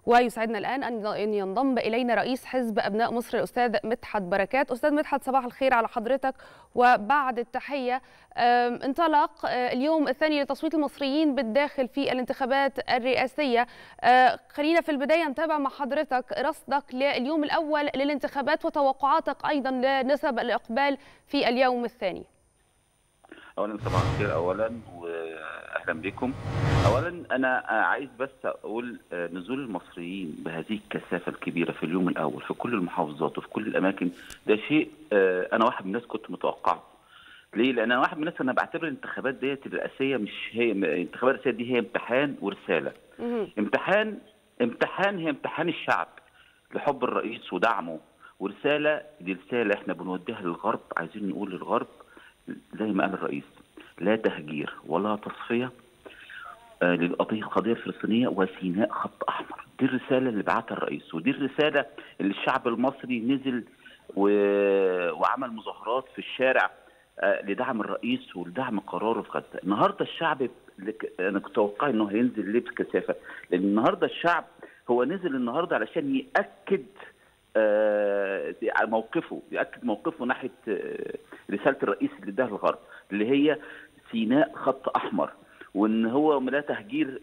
ويسعدنا الآن أن ينضم إلينا رئيس حزب أبناء مصر الأستاذ مدحت بركات أستاذ مدحت صباح الخير على حضرتك وبعد التحية انطلق اليوم الثاني لتصويت المصريين بالداخل في الانتخابات الرئاسية خلينا في البداية نتابع مع حضرتك رصدك لليوم الأول للانتخابات وتوقعاتك أيضا لنسب الإقبال في اليوم الثاني اولا صباح الخير اولا واهلا بكم اولا انا عايز بس اقول نزول المصريين بهذه الكثافه الكبيره في اليوم الاول في كل المحافظات وفي كل الاماكن ده شيء انا واحد من الناس كنت متوقعه ليه؟ لان انا واحد من الناس انا بعتبر الانتخابات ديت الرئاسيه مش هي الانتخابات الرئاسيه دي هي امتحان ورساله. امتحان امتحان هي امتحان الشعب لحب الرئيس ودعمه ورساله دي رساله احنا بنوديها للغرب عايزين نقول للغرب زي ما قال الرئيس لا تهجير ولا تصفيه آه للقضيه القضيه الفلسطينيه وسيناء خط احمر دي الرساله اللي بعتها الرئيس ودي الرساله اللي الشعب المصري نزل و... وعمل مظاهرات في الشارع آه لدعم الرئيس ولدعم قراره في غزه النهارده الشعب انا كنت اتوقع انه هينزل ليه بكثافه لان النهارده الشعب هو نزل النهارده علشان ياكد آه موقفه ياكد موقفه ناحيه آه رساله الرئيس اللي اداها الغرب اللي هي سيناء خط احمر وان هو لا تهجير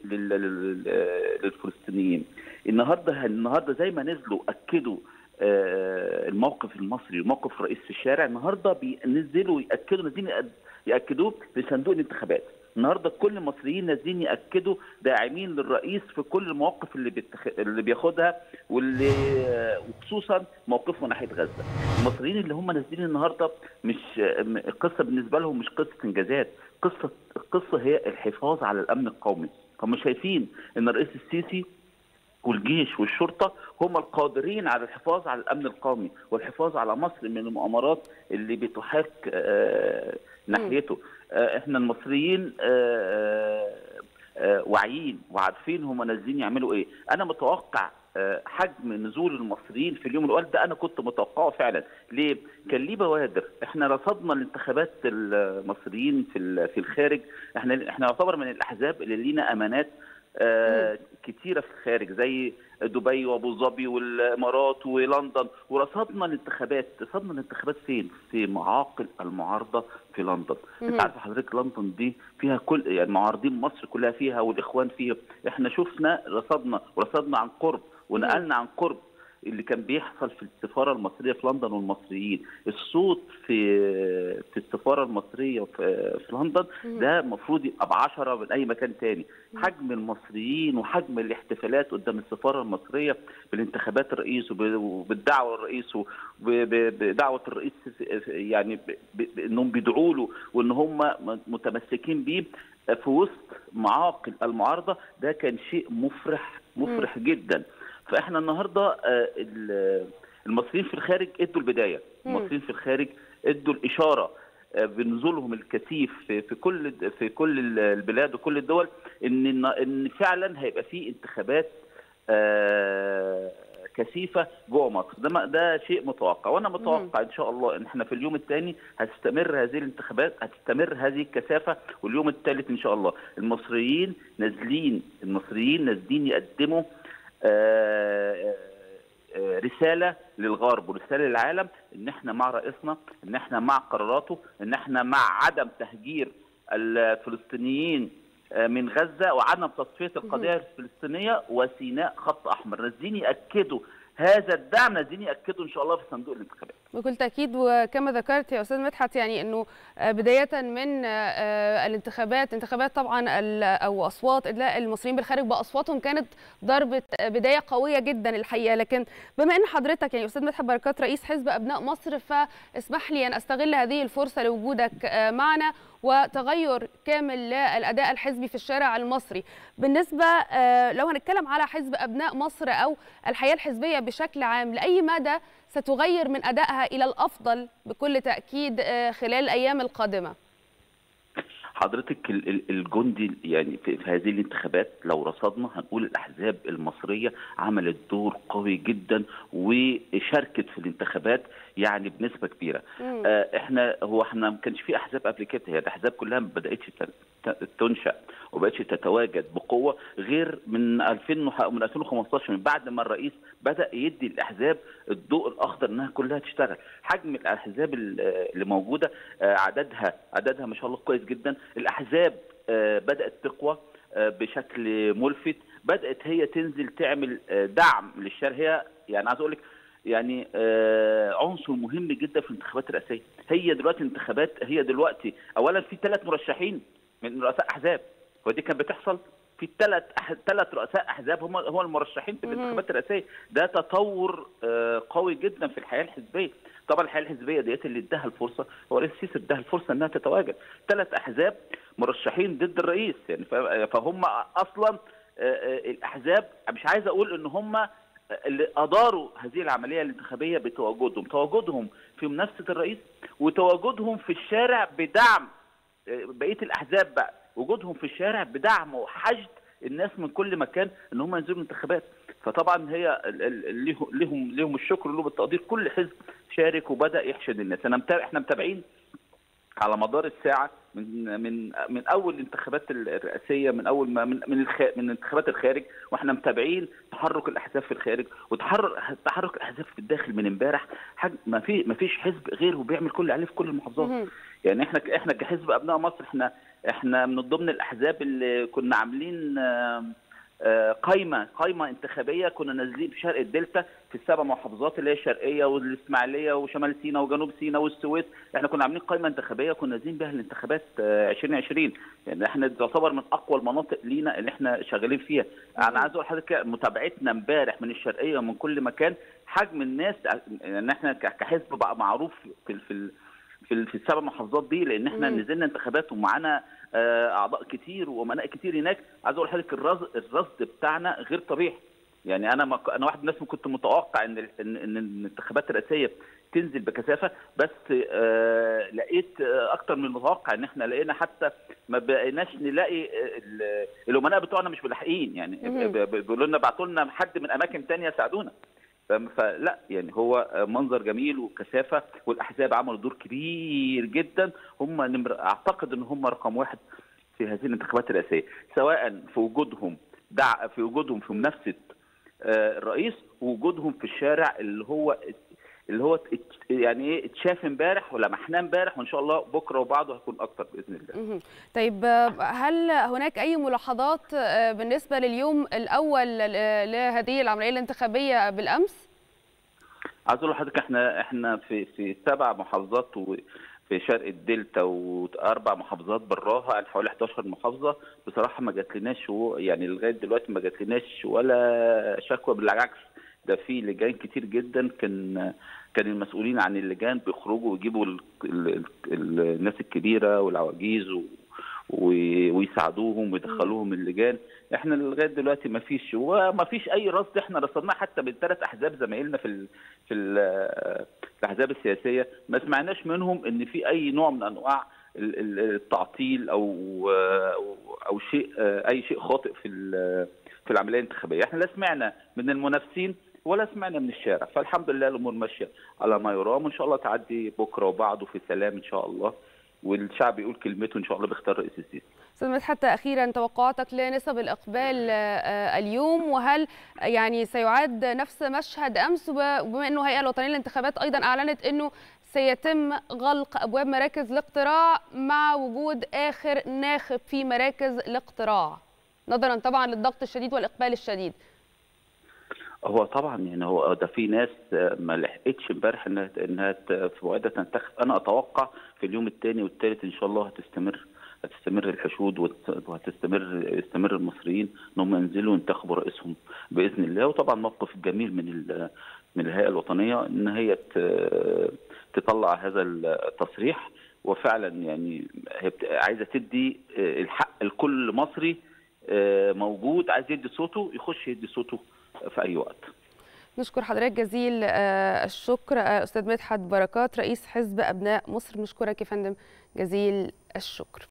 للفلسطينيين النهارده النهارده زي ما نزلوا اكدوا آه الموقف المصري وموقف الرئيس في الشارع النهارده بينزلوا ياكدوا نازلين ياكدوه في صندوق الانتخابات النهارده كل المصريين نازلين ياكدوا داعمين للرئيس في كل المواقف اللي بيتخ... اللي بياخدها واللي وخصوصا موقفه ناحيه غزه. المصريين اللي هم نازلين النهارده مش القصه بالنسبه لهم مش قصه انجازات، قصه القصه هي الحفاظ على الامن القومي. هم شايفين ان الرئيس السيسي والجيش والشرطه هم القادرين على الحفاظ على الامن القومي والحفاظ على مصر من المؤامرات اللي بتحاك آه ناحيته احنا المصريين واعيين وعارفين هم نازلين يعملوا ايه انا متوقع حجم نزول المصريين في اليوم الاول ده انا كنت متوقعه فعلا ليه كان ليه بوادر احنا رصدنا الانتخابات المصريين في في الخارج احنا احنا يعتبر من الاحزاب اللي لينا امانات آه كتيره في الخارج زي دبي وابو ظبي والامارات ولندن ورصدنا الانتخابات رصدنا الانتخابات فين في معاقل المعارضه في لندن انت عارف حضرتك لندن دي فيها كل يعني معارضين مصر كلها فيها والاخوان فيها احنا شفنا رصدنا ورصدنا عن قرب ونقلنا عن قرب اللي كان بيحصل في السفاره المصريه في لندن والمصريين الصوت في في السفاره المصريه في, في لندن ده المفروض يبقى ب 10 من اي مكان تاني حجم المصريين وحجم الاحتفالات قدام السفاره المصريه بالانتخابات الرئيس وبالدعوه الرئيس وبدعوه الرئيس يعني انهم بيدعوا له وان هم متمسكين بيه في وسط معاقل المعارضه ده كان شيء مفرح مفرح م. جدا فاحنا النهارده المصريين في الخارج ادوا البدايه المصريين في الخارج ادوا الاشاره بنزولهم الكثيف في كل في كل البلاد وكل الدول ان ان فعلا هيبقى في انتخابات كثيفه جوه مصر ده ده شيء متوقع وانا متوقع ان شاء الله ان احنا في اليوم الثاني هتستمر هذه الانتخابات هتستمر هذه الكثافه واليوم الثالث ان شاء الله المصريين نازلين المصريين نازلين يقدموا آآ آآ رساله للغرب ورساله للعالم ان احنا مع رئيسنا ان احنا مع قراراته ان احنا مع عدم تهجير الفلسطينيين من غزه وعدم تصفيه القضيه الفلسطينيه وسيناء خط احمر نازلين ياكدوا هذا الدعم نازلين ياكدوا ان شاء الله في صندوق الانتخابات. بكل تاكيد وكما ذكرت يا استاذ مدحت يعني انه بدايه من الانتخابات انتخابات طبعا او اصوات ادلاء المصريين بالخارج باصواتهم كانت ضربه بدايه قويه جدا الحقيقه لكن بما ان حضرتك يعني استاذ مدحت بركات رئيس حزب ابناء مصر فاسمح لي ان استغل هذه الفرصه لوجودك معنا وتغير كامل للاداء الحزبي في الشارع المصري بالنسبه لو هنتكلم على حزب ابناء مصر او الحياه الحزبيه بشكل عام لاي مدى ستغير من ادائها الى الافضل بكل تاكيد خلال الايام القادمه حضرتك الجندي يعني في هذه الانتخابات لو رصدنا هنقول الاحزاب المصريه عملت دور قوي جدا وشاركت في الانتخابات يعني بنسبه كبيره آه احنا هو احنا ما كانش في احزاب قبل كده هي الاحزاب كلها ما بداتش تنشا وما بقتش تتواجد بقوه غير من 2000 من 2015 من بعد ما الرئيس بدا يدي الاحزاب الضوء الاخضر انها كلها تشتغل حجم الاحزاب اللي موجوده عددها عددها ما شاء الله كويس جدا الاحزاب بدات تقوى بشكل ملفت بدات هي تنزل تعمل دعم للشارع هي يعني عايز اقول لك يعني عنصر مهم جدا في الانتخابات الرئاسيه هي دلوقتي الانتخابات هي دلوقتي اولا في ثلاث مرشحين من رؤساء احزاب ودي كانت بتحصل في ثلاث ثلاث رؤساء احزاب هم هم المرشحين في الانتخابات الرئاسيه ده تطور قوي جدا في الحياه الحزبيه طبعا الحياه الحزبيه ديت اللي اداها الفرصه هو رئيس السيسي اداها الفرصه انها تتواجد ثلاث احزاب مرشحين ضد الرئيس يعني فهم اصلا الاحزاب مش عايز اقول ان هم اللي اداروا هذه العمليه الانتخابيه بتواجدهم تواجدهم في منافسه الرئيس وتواجدهم في الشارع بدعم بقيه الاحزاب بقى وجودهم في الشارع بدعم وحشد الناس من كل مكان ان هم ينزلوا الانتخابات فطبعا هي لهم لهم الشكر لهم التقدير كل حزب شارك وبدا يحشد الناس انا متابع احنا متابعين على مدار الساعه من من من اول الانتخابات الرئاسيه من اول ما من من, الخ... من انتخابات الخارج واحنا متابعين تحرك الاحزاب في الخارج وتحرك تحرك الاحزاب في الداخل من امبارح حاج ما في ما فيش حزب غيره بيعمل كل اللي عليه في كل المحافظات يعني احنا احنا كحزب ابناء مصر احنا احنا من ضمن الاحزاب اللي كنا عاملين قايمه قايمه انتخابيه كنا نازلين في شرق الدلتا في السبع محافظات اللي هي الشرقيه والاسماعيليه وشمال سيناء وجنوب سيناء والسويس احنا كنا عاملين قايمه انتخابيه كنا نازلين بها الانتخابات 2020 يعني احنا تعتبر من اقوى المناطق لينا اللي احنا شغالين فيها انا عايز اقول لحضرتك متابعتنا امبارح من الشرقيه ومن كل مكان حجم الناس يعني احنا كحزب بقى معروف في في في, في السبع محافظات دي لان احنا نزلنا انتخابات ومعانا اعضاء كتير وامناء كتير هناك عايز اقول لحضرتك الرصد الرصد بتاعنا غير طبيعي يعني انا ما انا واحد من الناس كنت متوقع ان ان, إن الانتخابات الرئاسيه تنزل بكثافه بس آه لقيت آه اكتر من المتوقع ان احنا لقينا حتى ما بقيناش نلاقي الامناء بتوعنا مش ملاحقين يعني بيقولوا لنا ابعتوا لنا حد من اماكن ثانيه ساعدونا فلا يعني هو منظر جميل وكثافه والاحزاب عملوا دور كبير جدا هم نمر... اعتقد ان هم رقم واحد في هذه الانتخابات الرئاسيه سواء في وجودهم دع في وجودهم في منافسه الرئيس ووجودهم في الشارع اللي هو اللي هو يعني ايه اتشاف امبارح ولمحناه امبارح وان شاء الله بكره وبعده هيكون اكتر باذن الله. طيب هل هناك اي ملاحظات بالنسبه لليوم الاول لهذه العمليه الانتخابيه بالامس؟ عايز اقول لحضرتك احنا احنا في في سبع محافظات في شرق الدلتا واربع محافظات براها يعني حوالي 11 محافظه بصراحه ما جاتلناش يعني لغايه دلوقتي ما جاتلناش ولا شكوى بالعكس ده في لجان كتير جدا كان كان المسؤولين عن اللجان بيخرجوا ويجيبوا ال ال ال الناس الكبيره والعواجيز ويساعدوهم ويدخلوهم اللجان احنا لغايه دلوقتي ما فيش وما فيش اي رصد احنا رصدناه حتى بالثلاث احزاب زمايلنا في ال في ال الاحزاب السياسيه ما سمعناش منهم ان في اي نوع من انواع التعطيل او او شيء اي شيء خاطئ في في العمليه الانتخابيه احنا لا سمعنا من المنافسين ولا سمعنا من الشارع فالحمد لله الامور ماشيه على ما يرام وان شاء الله تعدي بكره وبعده في سلام ان شاء الله والشعب يقول كلمته ان شاء الله بيختار رئيس السيسي. استاذ مدحت حتى اخيرا توقعاتك لنسب الاقبال اليوم وهل يعني سيعاد نفس مشهد امس بما انه الهيئه الوطنيه للانتخابات ايضا اعلنت انه سيتم غلق ابواب مراكز الاقتراع مع وجود اخر ناخب في مراكز الاقتراع نظرا طبعا للضغط الشديد والاقبال الشديد. هو طبعا يعني هو ده في ناس ما لحقتش امبارح انها انها في موعدها تنتخب انا اتوقع في اليوم الثاني والثالث ان شاء الله هتستمر هتستمر الحشود وهتستمر يستمر المصريين ان هم ينزلوا ينتخبوا رئيسهم باذن الله وطبعا موقف جميل من من الهيئه الوطنيه ان هي تطلع هذا التصريح وفعلا يعني هي عايزه تدي الحق لكل مصري موجود عايز يدي صوته يخش يدي صوته في اي وقت نشكر حضرتك جزيل الشكر استاذ مدحت بركات رئيس حزب ابناء مصر نشكرك يا فندم جزيل الشكر